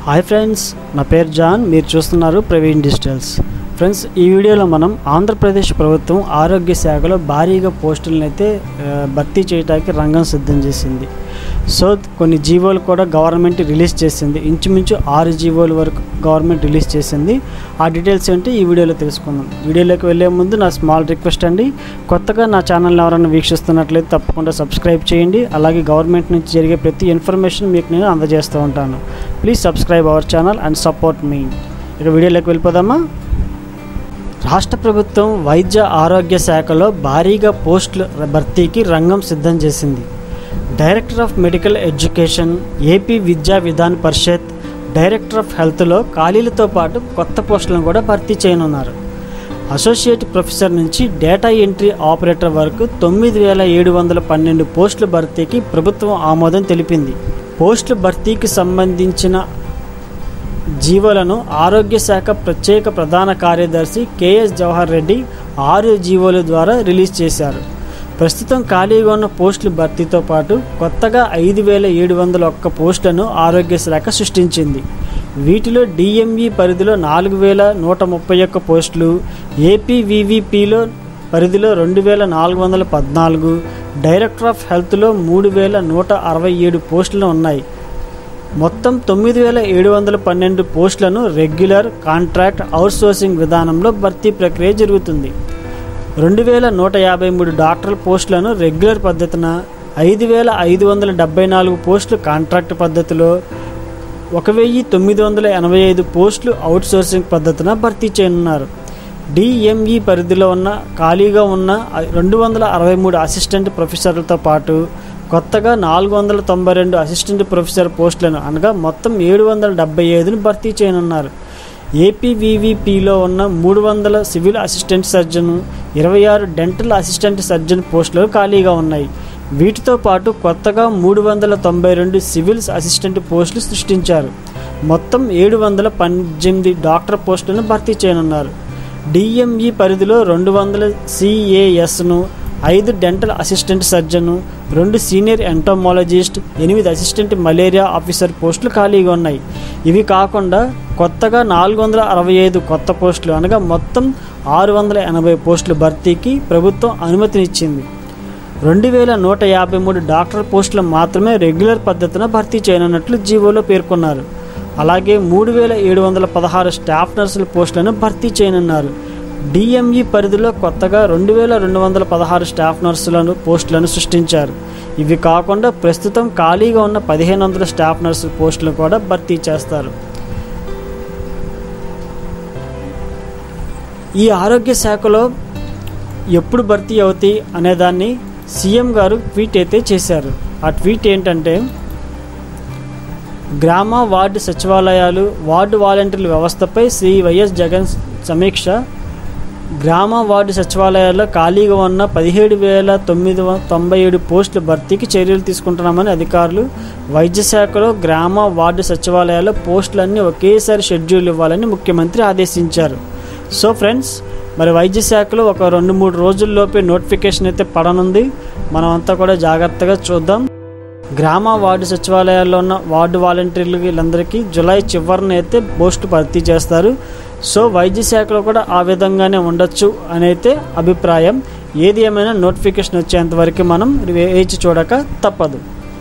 hi friends నా పేరు John మీరు చూస్తున్నారు ప్రవీణ్ డిజిటల్స్ ఫ్రెండ్స్ ఈ వీడియోలో మనం ఆంధ్రప్రదేశ్ ప్రభుత్వం ఆరోగ్య శాఖలో భారీగా పోస్టులను అయితే ఆ, భర్తీ చేయడానికి రంగం సిద్ధం చేసింది సో కొన్ని జీవోలు కూడా గవర్నమెంట్ రిలీజ్ చేసింది ఇంచుమించు ఆరు జీవోల వరకు గవర్నమెంట్ రిలీజ్ చేసింది ఆ డీటెయిల్స్ ఏంటి ఈ వీడియోలో తెలుసుకుందాం వీడియోలోకి వెళ్ళే ముందు నా స్మాల్ రిక్వెస్ట్ అండి కొత్తగా నా ఛానల్ ఎవరైనా వీక్షిస్తున్నట్లయితే తప్పకుండా సబ్స్క్రైబ్ చేయండి అలాగే గవర్నమెంట్ నుంచి జరిగే ప్రతి ఇన్ఫర్మేషన్ మీకు నేను అందజేస్తూ ఉంటాను please subscribe our channel and support మీ ఇక వీడియోలోకి వెళ్ళిపోదామా రాష్ట్ర ప్రభుత్వం వైద్య ఆరోగ్య శాఖలో భారీగా పోస్టుల భర్తీకి రంగం సిద్ధం చేసింది director of medical education AP Vidya Vidhan Parishad director of హెల్త్లో ఖాళీలతో పాటు కొత్త పోస్టులను కూడా భర్తీ చేయనున్నారు అసోసియేట్ ప్రొఫెసర్ నుంచి డేటా ఎంట్రీ ఆపరేటర్ వరకు తొమ్మిది వేల ఏడు వందల పన్నెండు పోస్టుల భర్తీకి ప్రభుత్వం ఆమోదం తెలిపింది పోస్టుల భర్తీకి సంబంధించిన జీవోలను ఆరోగ్య శాఖ ప్రత్యేక ప్రధాన కార్యదర్శి కెఎస్ జవహర్ రెడ్డి ఆరు జీవోల ద్వారా రిలీజ్ చేశారు ప్రస్తుతం ఖాళీగా ఉన్న పోస్టుల భర్తీతో పాటు కొత్తగా ఐదు వేల ఏడు వందల ఒక్క పోస్టులను ఆరోగ్య శాఖ సృష్టించింది వీటిలో డిఎంఈ పరిధిలో నాలుగు వేల నూట ముప్పై ఒక్క పోస్టులు ఏపీవీవీపీలో పరిధిలో రెండు వేల నాలుగు వందల పద్నాలుగు డైరెక్టర్ ఆఫ్ హెల్త్లో మూడు వేల నూట అరవై ఏడు పోస్టులు ఉన్నాయి మొత్తం తొమ్మిది వేల ఏడు వందల పన్నెండు పోస్టులను రెగ్యులర్ కాంట్రాక్ట్ అవుట్సోర్సింగ్ విధానంలో భర్తీ ప్రక్రియ జరుగుతుంది రెండు వేల నూట యాభై మూడు డాక్టర్ల పోస్టులను రెగ్యులర్ పద్ధతిన ఐదు వేల ఐదు వందల డెబ్బై నాలుగు పోస్టులు కాంట్రాక్ట్ పద్ధతిలో ఒక వెయ్యి తొమ్మిది వందల ఎనభై ఐదు పోస్టులు అవుట్సోర్సింగ్ పద్ధతిన భర్తీ చేయనున్నారు డిఎంఈ పరిధిలో ఉన్న ఖాళీగా ఉన్న రెండు వందల అరవై మూడు అసిస్టెంట్ ప్రొఫెసర్లతో పాటు కొత్తగా నాలుగు వందల తొంభై రెండు అసిస్టెంట్ ప్రొఫెసర్ పోస్టులను అనగా మొత్తం ఏడు వందల డెబ్బై ఐదును భర్తీ చేయనున్నారు ఏపీవీవీపీలో ఉన్న మూడు వందల సివిల్ అసిస్టెంట్ సర్జన్ ఇరవై ఆరు డెంటల్ అసిస్టెంట్ సర్జన్ పోస్టులు ఖాళీగా ఉన్నాయి వీటితో పాటు కొత్తగా మూడు వందల తొంభై రెండు సివిల్స్ అసిస్టెంట్ పోస్టులు సృష్టించారు మొత్తం ఏడు వందల పద్దెనిమిది డాక్టర్ పోస్టులను భర్తీ చేయనున్నారు డిఎంఈ పరిధిలో రెండు వందల సిఏఎస్ను ఐదు డెంటల్ అసిస్టెంట్ సర్జను రెండు సీనియర్ ఎంటోమాలజిస్ట్ ఎనిమిది అసిస్టెంట్ మలేరియా ఆఫీసర్ పోస్టులు ఖాళీగా ఉన్నాయి ఇవి కాకుండా కొత్తగా నాలుగు వందల అరవై ఐదు కొత్త పోస్టులు అనగా మొత్తం ఆరు వందల ఎనభై పోస్టుల భర్తీకి ప్రభుత్వం అనుమతినిచ్చింది రెండు వేల నూట యాభై మూడు డాక్టర్ పోస్టులు మాత్రమే రెగ్యులర్ పద్ధతిన భర్తీ చేయనున్నట్లు జీవోలో పేర్కొన్నారు అలాగే మూడు వేల ఏడు వందల పదహారు స్టాఫ్ నర్సుల పోస్టులను భర్తీ చేయనున్నారు డిఎంఈ పరిధిలో కొత్తగా రెండు వేల రెండు వందల పదహారు స్టాఫ్ నర్సులను పోస్టులను సృష్టించారు ఇవి కాకుండా ప్రస్తుతం ఖాళీగా ఉన్న పదిహేను వందల స్టాఫ్ నర్సుల పోస్టులను కూడా భర్తీ చేస్తారు ఈ ఆరోగ్య శాఖలో ఎప్పుడు భర్తీ అవుతాయి అనేదాన్ని సీఎం గారు ట్వీట్ అయితే చేశారు ఆ ట్వీట్ ఏంటంటే గ్రామ వార్డు సచివాలయాలు వార్డు వాలంటీర్ల వ్యవస్థపై శ్రీ వైఎస్ జగన్ సమీక్ష గ్రామ వార్డు సచివాలయాల్లో ఖాళీగా ఉన్న పదిహేడు వేల తొమ్మిది వ- తొంభై ఏడు పోస్టుల భర్తీకి చర్యలు తీసుకుంటున్నామని అధికారులు వైద్య శాఖలో గ్రామ వార్డు సచివాలయాల్లో పోస్టులన్నీ ఒకేసారి షెడ్యూల్ ఇవ్వాలని ముఖ్యమంత్రి ఆదేశించారు సో ఫ్రెండ్స్ మరి వైద్య శాఖలో ఒక రెండు మూడు రోజుల్లోపే నోటిఫికేషన్ అయితే పడనుంది మనం అంతా కూడా జాగ్రత్తగా చూద్దాం గ్రామ వార్డు సచివాలయాల్లో ఉన్న వార్డు వాలంటీర్లు వీళ్ళందరికీ జూలై చివరిన అయితే పోస్టు భర్తీ చేస్తారు సో వైద్య శాఖలో కూడా ఆ విధంగానే ఉండొచ్చు అని అయితే అభిప్రాయం ఏది ఏమైనా నోటిఫికేషన్ వచ్చేంత వరకు మనం వేచి చూడక తప్పదు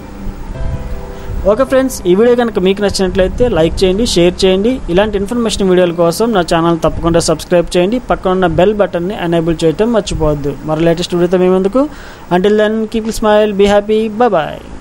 ఓకే ఫ్రెండ్స్ ఈ వీడియో కనుక మీకు నచ్చినట్లయితే లైక్ చేయండి షేర్ చేయండి ఇలాంటి ఇన్ఫర్మేషన్ వీడియోల కోసం నా ఛానల్ తప్పకుండా సబ్స్క్రైబ్ చేయండి పక్కన ఉన్న బెల్ బటన్ని ఎనేబుల్ చేయటం మర్చిపోవద్దు మరి లేటెస్ట్ వీడియోతో మేమెందుకు until then keep smile be happy bye